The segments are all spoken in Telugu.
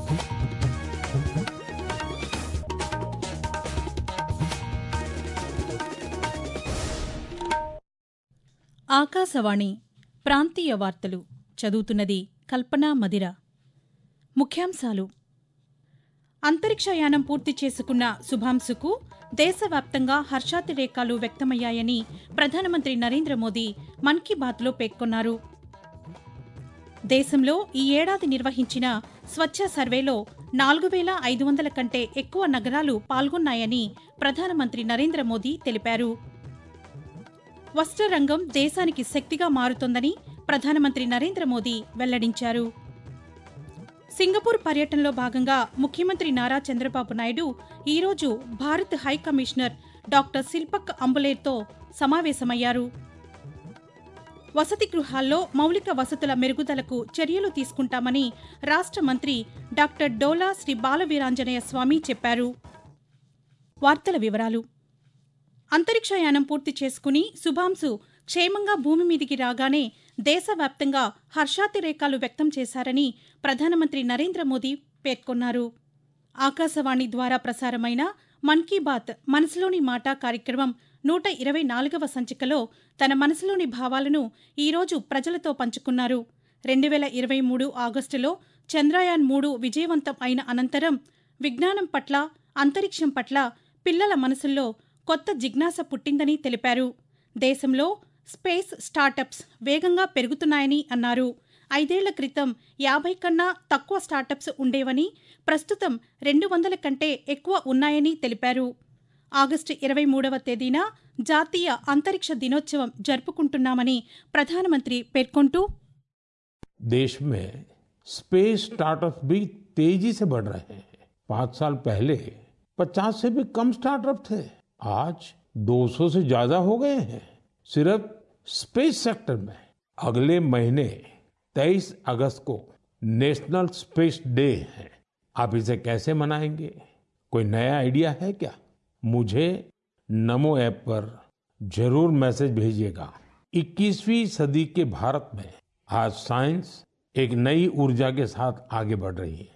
ఆకాశవాణి ప్రాంతీయ వార్తలు చదువుతున్నది కల్పనా మదిర ముఖ్యాంశాలు అంతరిక్షయానం పూర్తి చేసుకున్న శుభాంశుకు దేశవ్యాప్తంగా హర్షాతిరేకాలు వ్యక్తమయ్యాయని ప్రధానమంత్రి నరేంద్ర మోదీ మన్ కీ బాత్లో పేర్కొన్నారు దేశంలో ఈ ఏడాది నిర్వహించిన స్వచ్ఛ సర్వేలో నాలుగు వేల ఐదు వందల కంటే ఎక్కువ నగరాలు పాల్గొన్నాయని ప్రధానమంత్రి నరేంద్ర మోదీ తెలిపారు వస్త్ర రంగం దేశానికి శక్తిగా మారుతోందని ప్రధానమంత్రి నరేంద్ర మోదీ వెల్లడించారు సింగపూర్ పర్యటనలో భాగంగా ముఖ్యమంత్రి నారా చంద్రబాబు నాయుడు ఈరోజు Bharat high commissioner doctor Shilpak అంబులేర్తో సమావేశమయ్యారు వసతి గృహాల్లో మౌలిక వసతుల మెరుగుదలకు చర్యలు తీసుకుంటామని రాష్ట్ర మంత్రి డాక్టర్ డోలా శ్రీ బాలవీరాంజనేయ స్వామి చెప్పారు వార్తల వివరాలు అంతరిక్షయానం పూర్తి చేసుకుని శుభాంశు క్షేమంగా భూమి మీదికి రాగానే దేశవ్యాప్తంగా హర్షాతిరేకాలు వ్యక్తం చేశారని ప్రధానమంత్రి నరేంద్ర మోదీ పేర్కొన్నారు ఆకాశవాణి ద్వారా ప్రసారమైన మన్ కీ బాత్ మనసులోని మాట కార్యక్రమం నూట ఇరవై నాలుగవ సంచికలో తన మనసులోని భావాలను ఈరోజు ప్రజలతో పంచుకున్నారు రెండు వేల ఇరవై మూడు ఆగస్టులో చంద్రయాన్ మూడు విజయవంతం అయిన అనంతరం విజ్ఞానం పట్ల అంతరిక్షం పట్ల పిల్లల మనసుల్లో కొత్త జిజ్ఞాస పుట్టిందని తెలిపారు దేశంలో స్పేస్ స్టార్టప్స్ వేగంగా పెరుగుతున్నాయని అన్నారు ఐదేళ్ల క్రితం యాభై కన్నా తక్కువ స్టార్టప్స్ ఉండేవని ప్రస్తుతం రెండు వందల కంటే ఎక్కువ ఉన్నాయని తెలిపారు ఆగస్టు ఇరవై మూడవ తేదీన జాతీయ అంతరిక్ష దినోత్సవం జరుపుకుంటున్నామని ప్రధానమంత్రి పేర్కొంటూ देश में स्पेस स्टार्टअप भी तेजी से बढ़ रहे हैं पांच साल पहले 50 से भी कम स्टार्टअप थे आज 200 से ज्यादा हो गए हैं सिर्फ स्पेस सेक्टर में अगले महीने 23 अगस्त को नेशनल स्पेस डे है आप इसे कैसे मनाएंगे कोई नया आइडिया है क्या मुझे नमो ऐप पर जरूर मैसेज भेजिएगा 21वीं सदी के भारत में आज साइंस एक नई ऊर्जा के साथ आगे बढ़ रही है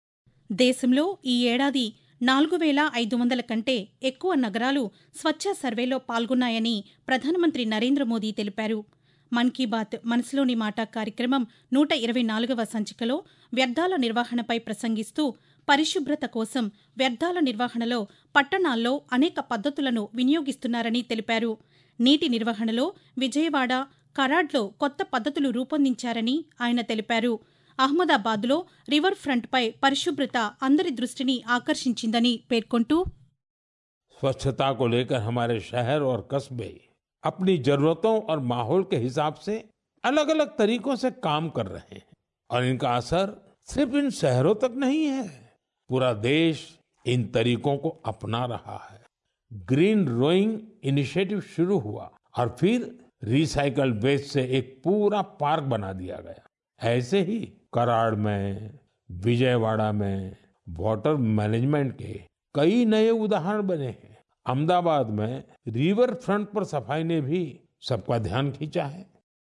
దేశంలో ఈ ఏడాది నాలుగు వేల ఐదు వందల కంటే ఎక్కువ నగరాలు స్వచ్ఛ సర్వేలో పాల్గొన్నాయని ప్రధానమంత్రి నరేంద్ర మోదీ తెలిపారు మన్ కీ బాత్ మనసులోని మాట కార్యక్రమం నూట ఇరవై నాలుగవ సంచికలో వ్యర్థాల నిర్వహణపై ప్రసంగిస్తూ పరిశుభ్రత కోసం వ్యర్థాల నిర్వహణలో పట్టణాల్లో అనేక పద్ధతులను వినియోగిస్తున్నారని తెలిపారు నీటి నిర్వహణలో విజయవాడ కరాడ్లో కొత్త పద్ధతులు రూపొందించారని ఆయన తెలిపారు అహ్మదాబాద్లో రివర్ ఫ్రంట్పై పరిశుభ్రత అందరి దృష్టిని ఆకర్షించిందని పేర్కొంటూ स्वच्छता को लेकर हमारे शहर और कस्बे अपनी जरूरतों और माहौल के हिसाब से अलग अलग तरीकों से काम कर रहे हैं और इनका असर सिर्फ इन शहरों तक नहीं है पूरा देश इन तरीकों को अपना रहा है ग्रीन रोइंग इनिशिएटिव शुरू हुआ और फिर रिसाइकल वेस्ट से एक पूरा पार्क बना दिया गया ऐसे ही कराड़ में विजयवाड़ा में वाटर मैनेजमेंट के कई नए उदाहरण बने हैं अहमदाबाद में रिवर फ्रंट पर सफाई ने भी सबका ध्यान खींचा है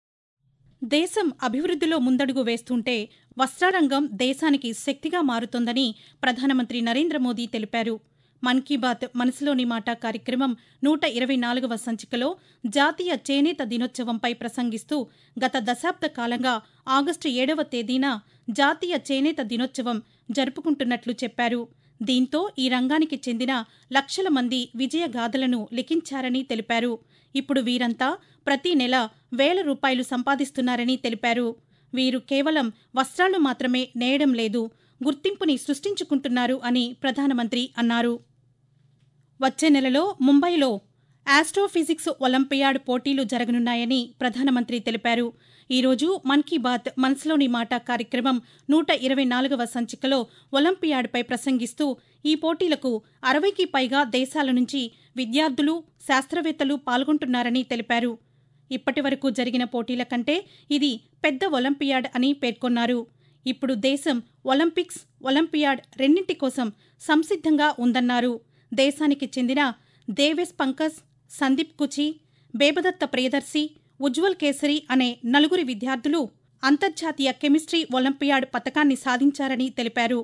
దేశం అభివృద్ధిలో ముందడుగు వేస్తుంటే వస్త్రరంగం దేశానికి శక్తిగా మారుతోందని ప్రధానమంత్రి నరేంద్ర మోదీ తెలిపారు మన్ కీ బాత్ మనసులోని మాట కార్యక్రమం నూట ఇరవై నాలుగవ సంచికలో జాతీయ చేనేత దినోత్సవంపై ప్రసంగిస్తూ గత దశాబ్ద కాలంగా ఆగస్టు ఏడవ తేదీన జాతీయ చేనేత దినోత్సవం జరుపుకుంటున్నట్లు చెప్పారు దీంతో ఈ రంగానికి చెందిన లక్షల మంది విజయగాథలను లిఖించారని తెలిపారు ఇప్పుడు వీరంతా ప్రతి నెల వేల రూపాయలు సంపాదిస్తున్నారని తెలిపారు వీరు కేవలం వస్త్రాలు మాత్రమే నేయడం లేదు గుర్తింపుని సృష్టించుకుంటున్నారు అని ప్రధానమంత్రి అన్నారు వచ్చే నెలలో ముంబైలో ఆస్ట్రోఫిజిక్స్ ఒలింపియాడ్ పోటీలు జరగనున్నాయని ప్రధానమంత్రి తెలిపారు ఈరోజు మన్ కీ బాత్ మనసులోని మాట కార్యక్రమం నూట ఇరవై నాలుగవ సంచికలో ఒలింపియాడ్పై ప్రసంగిస్తూ ఈ పోటీలకు అరవైకి పైగా దేశాల నుంచి విద్యార్థులు శాస్త్రవేత్తలు పాల్గొంటున్నారని తెలిపారు ఇప్పటి వరకు జరిగిన పోటీల కంటే ఇది పెద్ద ఒలింపియాడ్ అని పేర్కొన్నారు ఇప్పుడు దేశం ఒలింపిక్స్ ఒలింపియాడ్ రెండింటి కోసం సంసిద్ధంగా ఉందన్నారు దేశానికి చెందిన దేవేశ్ పంకజ్ సందీప్ కుచి బేబదత్త ప్రియదర్శి ఉజ్వల్ కేసరి అనే నలుగురి విద్యార్థులు అంతర్జాతీయ కెమిస్ట్రీ ఒలింపియాడ్ పతకాన్ని సాధించారని తెలిపారు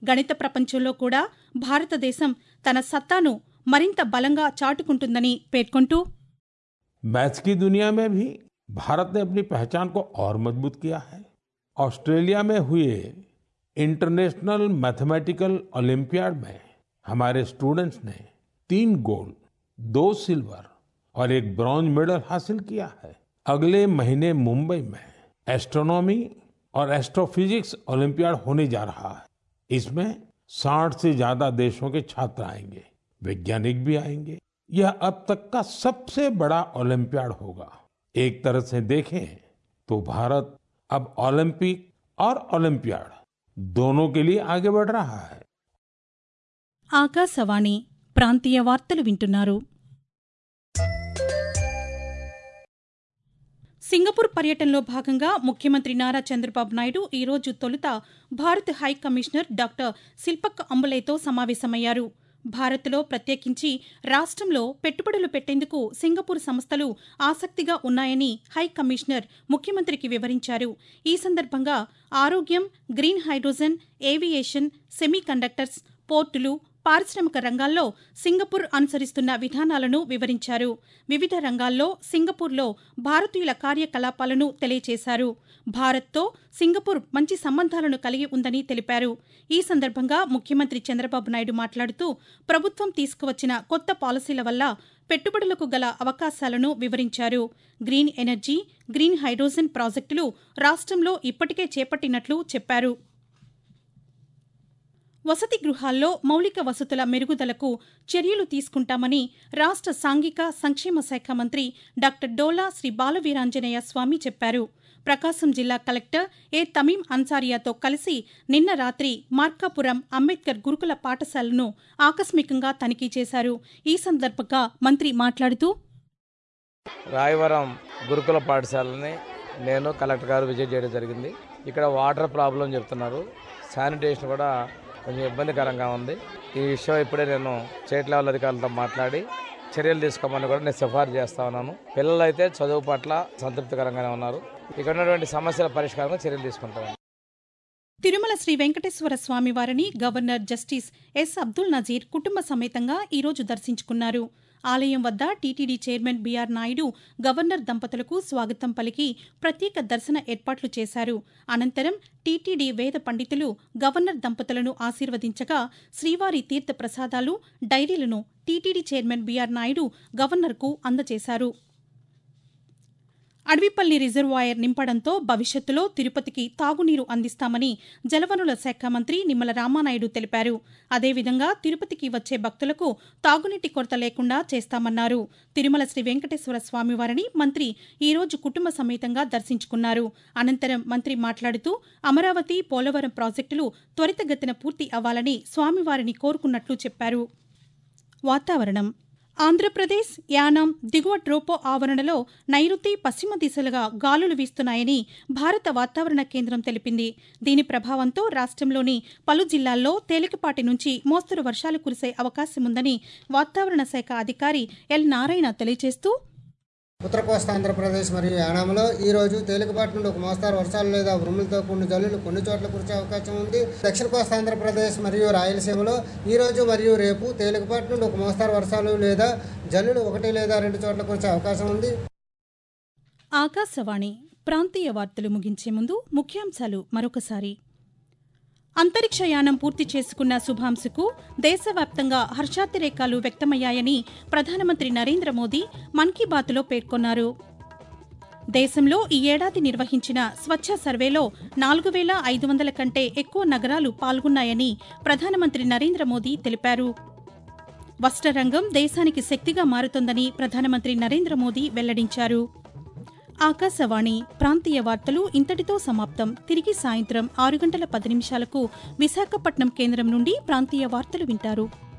గణిత ప్రపంచంలో కూడా భారతదేశం తన సత్తాను మరింత బలంగా చాటుకుంటుందని పేర్కొంటూ मैथ्स की दुनिया में भी भारत ने अपनी पहचान को और मजबूत किया है ऑस्ट्रेलिया में हुए इंटरनेशनल मैथमेटिकल ओलंपियाड में हमारे स्टूडेंट्स ने तीन गोल्ड दो सिल्वर और एक ब्रॉन्ज मेडल हासिल किया है अगले महीने मुंबई में एस्ट्रोनॉमी और एस्ट्रोफिजिक्स ओलंपियाड होने जा रहा है इसमें 60 से ज्यादा देशों के छात्र आएंगे वैज्ञानिक भी आएंगे यह अब तक का सबसे बड़ा ओलंपियाड होगा एक तरह से देखें तो भारत अब ओलंपिक और ओलंपियाड दोनों के लिए आगे बढ़ रहा है ఆకాశవాణి ప్రాంతీయ వార్తలు వింటున్నారు సింగపూర్ పర్యటనలో భాగంగా ముఖ్యమంత్రి నారా చంద్రబాబు నాయుడు ఈరోజు తొలుత Bharat high commissioner doctor Shilpak అంబులేతో సమావేశమయ్యారు భారత్లో ప్రత్యేకించి రాష్ట్రంలో పెట్టుబడులు పెట్టేందుకు సింగపూర్ సంస్థలు ఆసక్తిగా ఉన్నాయని హై కమిషనర్ ముఖ్యమంత్రికి వివరించారు ఈ సందర్భంగా ఆరోగ్యం green hydrogen aviation semiconductors పోర్టులు పారిశ్రామిక రంగాల్లో సింగపూర్ అనుసరిస్తున్న విధానాలను వివరించారు వివిధ రంగాల్లో సింగపూర్లో భారతీయుల కార్యకలాపాలను తెలియజేశారు భారత్తో సింగపూర్ మంచి సంబంధాలను కలిగి ఉందని తెలిపారు ఈ సందర్భంగా ముఖ్యమంత్రి చంద్రబాబు నాయుడు మాట్లాడుతూ ప్రభుత్వం తీసుకువచ్చిన కొత్త పాలసీల వల్ల పెట్టుబడులకు గల అవకాశాలను వివరించారు గ్రీన్ ఎనర్జీ గ్రీన్ హైడ్రోజన్ ప్రాజెక్టులు రాష్ట్రంలో ఇప్పటికే చేపట్టినట్లు చెప్పారు వసతి గృహాల్లో మౌలిక వసతుల మెరుగుదలకు చర్యలు తీసుకుంటామని రాష్ట్ర సాంఘిక సంక్షేమ శాఖ మంత్రి డాక్టర్ డోలా శ్రీ బాలవీరాంజనేయ స్వామి చెప్పారు ప్రకాశం జిల్లా కలెక్టర్ ఏ తమీం అన్సారియాతో కలిసి నిన్న రాత్రి మార్కాపురం అంబేద్కర్ గురుకుల పాఠశాలను ఆకస్మికంగా తనిఖీ చేశారు ఈ సందర్భంగా మంత్రి మాట్లాడుతూ రాయవరం గురుకుల పాఠశాలని నేను కలెక్టర్ గారు విజిట్ చేయడం జరిగింది ఇక్కడ వాటర్ ప్రాబ్లం చెప్తున్నారు శానిటేషన్ కూడా కొంచెం ఇబ్బందికరంగా ఉంది ఈ విషయం ఇప్పుడే నేను స్టేట్ లెవెల్ అధికారులతో మాట్లాడి చర్యలు తీసుకోమని కూడా నేను సిఫార్సు చేస్తా ఉన్నాను పిల్లలు అయితే చదువు పట్ల సంతృప్తికరంగానే ఉన్నారు ఇక్కడ ఉన్నటువంటి సమస్యల పరిష్కారం చర్యలు తీసుకుంటాను తిరుమల శ్రీ వెంకటేశ్వర స్వామి వారిని governor justice S Abdul Nazeer కుటుంబ సమేతంగా ఈరోజు దర్శించుకున్నారు ఆలయం వద్ద TTD chairman B R Naidu governor దంపతులకు స్వాగతం పలికి ప్రత్యేక దర్శన ఏర్పాట్లు చేశారు అనంతరం టీటీడీ వేద పండితులు గవర్నర్ దంపతులను ఆశీర్వదించగా శ్రీవారి తీర్థ ప్రసాదాలు డైరీలను టీటీడీ చైర్మన్ బీఆర్ నాయుడు గవర్నర్కు అందజేశారు అడవిపల్లి రిజర్వాయర్ నింపడంతో భవిష్యత్తులో తిరుపతికి తాగునీరు అందిస్తామని జలవనుల శాఖ మంత్రి నిమ్మల రామానాయుడు తెలిపారు అదేవిధంగా తిరుపతికి వచ్చే భక్తులకు తాగునీటి కొరత లేకుండా చేస్తామన్నారు తిరుమల శ్రీ వెంకటేశ్వర స్వామివారిని మంత్రి ఈరోజు కుటుంబ సమేతంగా దర్శించుకున్నారు అనంతరం మంత్రి మాట్లాడుతూ అమరావతి పోలవరం ప్రాజెక్టులు త్వరితగతిన పూర్తి అవ్వాలని స్వామివారిని కోరుకున్నట్లు చెప్పారు వాతావరణం ఆంధ్రప్రదేశ్ యానాం దిగువ ట్రోపో ఆవరణలో నైరుతి పశ్చిమ దిశలుగా గాలులు వీస్తున్నాయని భారత వాతావరణ కేంద్రం తెలిపింది దీని ప్రభావంతో రాష్ట్రంలోని పలు జిల్లాల్లో తేలికపాటి నుంచి మోస్తరు వర్షాలు కురిసే అవకాశముందని వాతావరణ శాఖ అధికారి ఎల్ నారాయణ తెలియజేస్తూ ఉత్తర కోస్తా ఆంధ్రప్రదేశ్ మరియు యానాంలో ఈ రోజు తేలికపాటి నుండి ఒక మోస్తారు వర్షాలు లేదా ఉరుములతో కూడిన జల్లులు కొన్ని చోట్ల కురిసే అవకాశం ఉంది దక్షిణ కోస్తా ఆంధ్రప్రదేశ్ మరియు రాయలసీమలో ఈ రోజు మరియు రేపు తేలికపాటి నుండి ఒక మోస్తారు వర్షాలు లేదా జల్లులు ఒకటి లేదా రెండు చోట్ల కురిసే అవకాశం ఉంది ఆకాశవాణి ప్రాంతీయ వార్తలు ముగించే ముందు ముఖ్యాంశాలు మరొకసారి అంతరిక్షయానం పూర్తి చేసుకున్న శుభాంశుకు దేశవ్యాప్తంగా హర్షాతిరేకాలు వ్యక్తమయ్యాయని ప్రధానమంత్రి నరేంద్ర మోదీ మన్ కీ బాత్లో పేర్కొన్నారు దేశంలో ఈ ఏడాది నిర్వహించిన స్వచ్ఛ సర్వేలో నాలుగు వేల ఐదు వందల కంటే ఎక్కువ నగరాలు పాల్గొన్నాయని ప్రధానమంత్రి నరేంద్ర మోదీ తెలిపారు వస్త్ర రంగం దేశానికి శక్తిగా మారుతోందని ప్రధానమంత్రి నరేంద్ర మోదీ వెల్లడించారు ఆకాశవాణి ప్రాంతీయ వార్తలు ఇంతటితో సమాప్తం తిరిగి సాయంత్రం ఆరు గంటల పది నిమిషాలకు విశాఖపట్నం కేంద్రం నుండి ప్రాంతీయ వార్తలు వింటారు